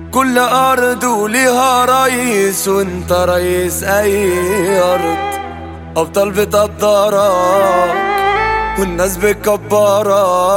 كل أرض وليها رئيس وانت رئيس أي أرض أبطال بتقدرك والناس بتكبرك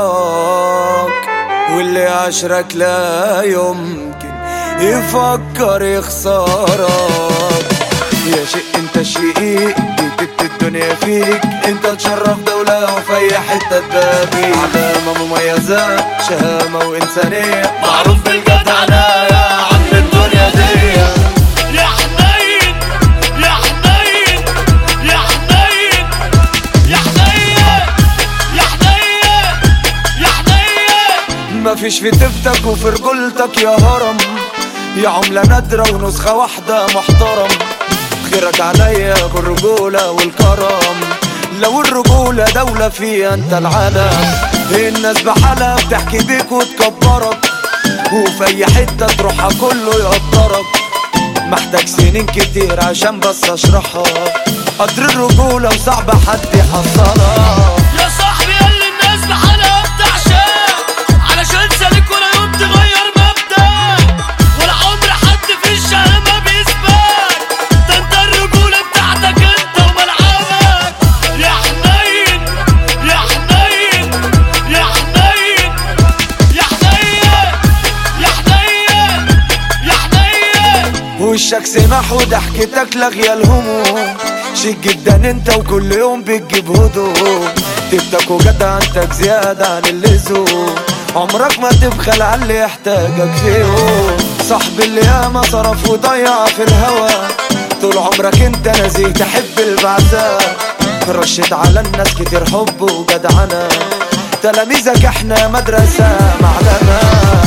واللي عشرك لا يمكن يفكر يخسرك يا شيء انت شقيق جددت الدنيا فيك انت تشرف دولة وفي اي حتة تبابي علامة مميزة شهامة وانسانية معروف بالجدعنة يا عم الدنيا دي يا حنين يا حنين يا حنين يا حنين يا حنين يا حنين مفيش في تفتك وفي رجولتك يا هرم يا عملة نادرة ونسخة واحدة محترم خيرك عليا بالرجولة والكرم لو الرجولة دولة فيها انت العالم الناس بحالها بتحكي بيك وتكبرك وفي اي حتة تروحها كله يقدرك محتاج سنين كتير عشان بس اشرحها قدر الرجولة وصعب حد يحصلها يا صاحبي قال لي الناس بحالها بتعشق علشان سالك ولا يوم تغير مبدأ ولا عمر حد في الشهامة بيثبت ده انت الرجولة بتاعتك انت وملعبك يا حنين يا حنين يا حنين يا حنين يا حنين يا حنين وشك سمح وضحكتك لاغية الهموم شيك جدا انت وكل يوم بتجيب هدوء تبتك وجدع انتك زيادة عن اللزوم عمرك ما تبخل على اللي يحتاجك فيهم صاحب اللي ياما صرف وضيع في الهوى طول عمرك انت نزيه تحب البعثاء رشت على الناس كتير حب وجدعنة تلاميذك احنا مدرسة معلمة